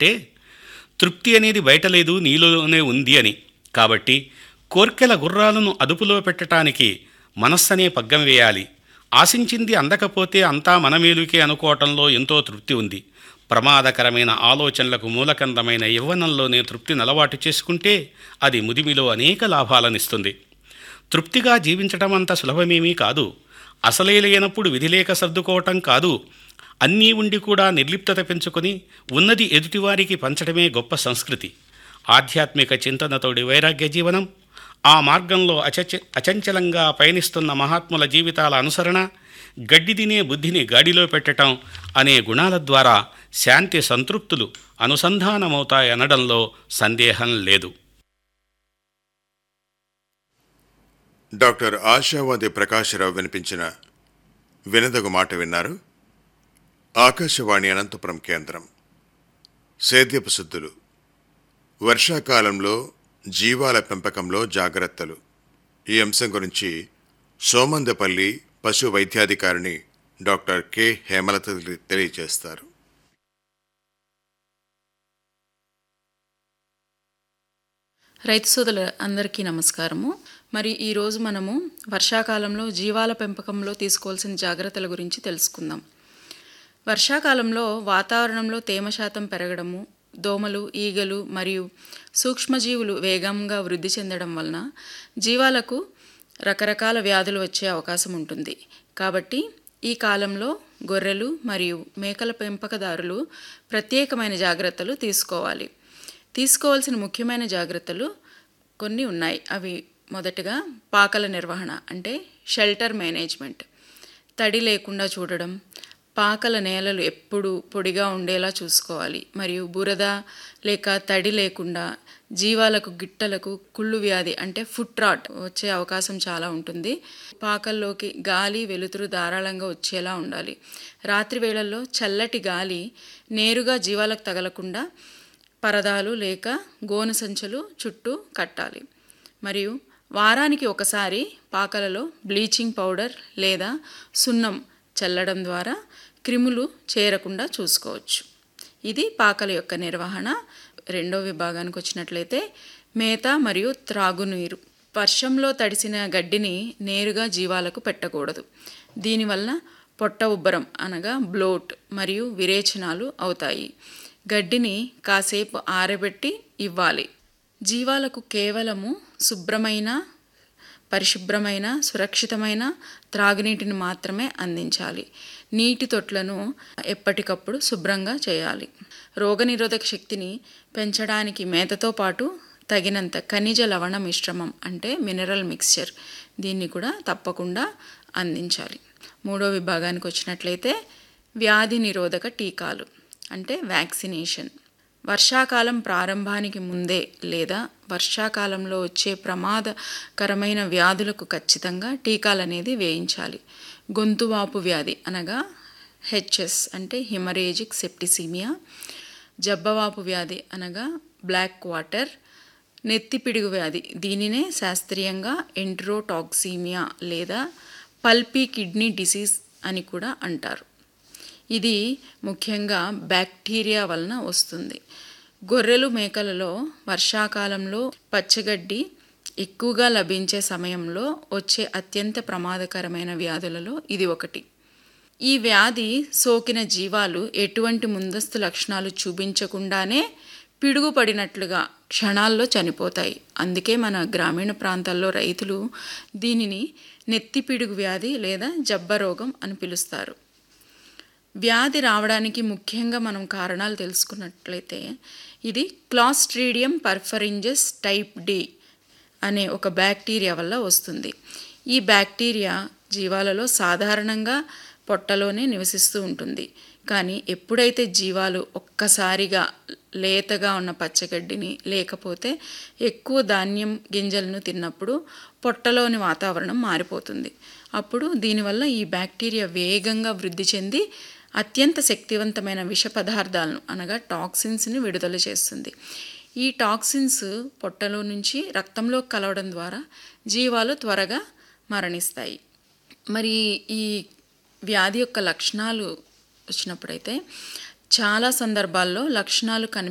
ఏమిటంటే తృప్తి అనేది బయట లేదు నీలోనే ఉంది అని కాబట్టి కోర్కెల గుర్రాలను అదుపులో పెట్టడానికి మనస్సనే పగ్గం వేయాలి ఆశించింది అందకపోతే అంతా మనమేలుకే అనుకోవటంలో ఎంతో తృప్తి ఉంది ప్రమాదకరమైన ఆలోచనలకు మూలకందమైన యవ్వనంలోనే తృప్తిని అలవాటు చేసుకుంటే అది ముదిమిలో అనేక లాభాలనిస్తుంది తృప్తిగా జీవించటం అంత సులభమేమీ కాదు అసలే లేనప్పుడు విధిలేక సర్దుకోవటం కాదు అన్నీ ఉండి కూడా నిర్లిప్తత పెంచుకొని ఉన్నది ఎదుటివారికి పంచడమే గొప్ప సంస్కృతి ఆధ్యాత్మిక చింతనతోడి వైరాగ్య జీవనం ఆ మార్గంలో అచచ అచంచలంగా పయనిస్తున్న మహాత్ముల జీవితాల అనుసరణ గడ్డి తినే బుద్ధిని గాడిలో పెట్టటం అనే గుణాల ద్వారా శాంతి సంతృప్తులు అనుసంధానమవుతాయనడంలో సందేహం లేదు డాక్టర్ ఆశావాది ప్రకాశరావు వినిపించిన వినదగు మాట విన్నారు ఆకాశవాణి అనంతపురం కేంద్రం సేద్యపు శుద్ధులు వర్షాకాలంలో జీవాల పెంపకంలో జాగ్రత్తలు ఈ అంశం గురించి సోమందపల్లి పశు వైద్యాధికారిని డాక్టర్ కె హేమలత తెలియజేస్తారు రైతు సోదరుల అందరికీ నమస్కారము మరి ఈరోజు మనము వర్షాకాలంలో జీవాల పెంపకంలో తీసుకోవాల్సిన జాగ్రత్తల గురించి తెలుసుకుందాం వర్షాకాలంలో వాతావరణంలో తేమ శాతం పెరగడము దోమలు ఈగలు మరియు సూక్ష్మజీవులు వేగంగా వృద్ధి చెందడం వలన జీవాలకు రకరకాల వ్యాధులు వచ్చే అవకాశం ఉంటుంది కాబట్టి ఈ కాలంలో గొర్రెలు మరియు మేకల పెంపకదారులు ప్రత్యేకమైన జాగ్రత్తలు తీసుకోవాలి తీసుకోవాల్సిన ముఖ్యమైన జాగ్రత్తలు కొన్ని ఉన్నాయి అవి మొదటగా పాకల నిర్వహణ అంటే షెల్టర్ మేనేజ్మెంట్ తడి లేకుండా చూడడం పాకల నేలలు ఎప్పుడు పొడిగా ఉండేలా చూసుకోవాలి మరియు బురద లేక తడి లేకుండా జీవాలకు గిట్టలకు కుళ్ళు వ్యాధి అంటే ఫుట్ రాట్ వచ్చే అవకాశం చాలా ఉంటుంది పాకల్లోకి గాలి వెలుతురు ధారాళంగా వచ్చేలా ఉండాలి రాత్రి వేళల్లో చల్లటి గాలి నేరుగా జీవాలకు తగలకుండా పరదాలు లేక గోను సంచులు చుట్టూ కట్టాలి మరియు వారానికి ఒకసారి పాకలలో బ్లీచింగ్ పౌడర్ లేదా సున్నం చల్లడం ద్వారా క్రిములు చేరకుండా చూసుకోవచ్చు ఇది పాకల యొక్క నిర్వహణ రెండో విభాగానికి వచ్చినట్లయితే మేత మరియు త్రాగునీరు వర్షంలో తడిసిన గడ్డిని నేరుగా జీవాలకు పెట్టకూడదు దీనివల్ల పొట్ట ఉబ్బరం అనగా బ్లోట్ మరియు విరేచనాలు అవుతాయి గడ్డిని కాసేపు ఆరబెట్టి ఇవ్వాలి జీవాలకు కేవలము శుభ్రమైన పరిశుభ్రమైన సురక్షితమైన త్రాగునీటిని మాత్రమే అందించాలి నీటి తొట్లను ఎప్పటికప్పుడు శుభ్రంగా చేయాలి రోగనిరోధక శక్తిని పెంచడానికి మేతతో పాటు తగినంత ఖనిజ లవణ మిశ్రమం అంటే మినరల్ మిక్స్చర్ దీన్ని కూడా తప్పకుండా అందించాలి మూడో విభాగానికి వచ్చినట్లయితే వ్యాధి నిరోధక టీకాలు అంటే వ్యాక్సినేషన్ వర్షాకాలం ప్రారంభానికి ముందే లేదా వర్షాకాలంలో వచ్చే ప్రమాదకరమైన వ్యాధులకు ఖచ్చితంగా టీకాలు అనేది వేయించాలి గొంతువాపు వ్యాధి అనగా హెచ్ఎస్ అంటే హిమరేజిక్ సెప్టిసిమియా జబ్బవాపు వ్యాధి అనగా బ్లాక్ వాటర్ నెత్తిపిడుగు వ్యాధి దీనినే శాస్త్రీయంగా ఎంట్రోటాక్సీమియా లేదా పల్పీ కిడ్నీ డిసీజ్ అని కూడా అంటారు ఇది ముఖ్యంగా బ్యాక్టీరియా వలన వస్తుంది గొర్రెలు మేకలలో వర్షాకాలంలో పచ్చగడ్డి ఎక్కువగా లభించే సమయంలో వచ్చే అత్యంత ప్రమాదకరమైన వ్యాధులలో ఇది ఒకటి ఈ వ్యాధి సోకిన జీవాలు ఎటువంటి ముందస్తు లక్షణాలు చూపించకుండానే పిడుగుపడినట్లుగా క్షణాల్లో చనిపోతాయి అందుకే మన గ్రామీణ ప్రాంతాల్లో రైతులు దీనిని నెత్తిపిడుగు వ్యాధి లేదా జబ్బరోగం అని పిలుస్తారు వ్యాధి రావడానికి ముఖ్యంగా మనం కారణాలు తెలుసుకున్నట్లయితే ఇది క్లాస్ట్రీడియం పర్ఫరింజస్ టైప్ డి అనే ఒక బ్యాక్టీరియా వల్ల వస్తుంది ఈ బ్యాక్టీరియా జీవాలలో సాధారణంగా పొట్టలోనే నివసిస్తూ ఉంటుంది కానీ ఎప్పుడైతే జీవాలు ఒక్కసారిగా లేతగా ఉన్న పచ్చగడ్డిని లేకపోతే ఎక్కువ ధాన్యం గింజలను తిన్నప్పుడు పొట్టలోని వాతావరణం మారిపోతుంది అప్పుడు దీనివల్ల ఈ బ్యాక్టీరియా వేగంగా వృద్ధి చెంది అత్యంత శక్తివంతమైన విష పదార్థాలను అనగా టాక్సిన్స్ని విడుదల చేస్తుంది ఈ టాక్సిన్స్ పొట్టలో నుంచి రక్తంలో కలవడం ద్వారా జీవాలు త్వరగా మరణిస్తాయి మరి ఈ వ్యాధి యొక్క లక్షణాలు వచ్చినప్పుడైతే చాలా సందర్భాల్లో లక్షణాలు కని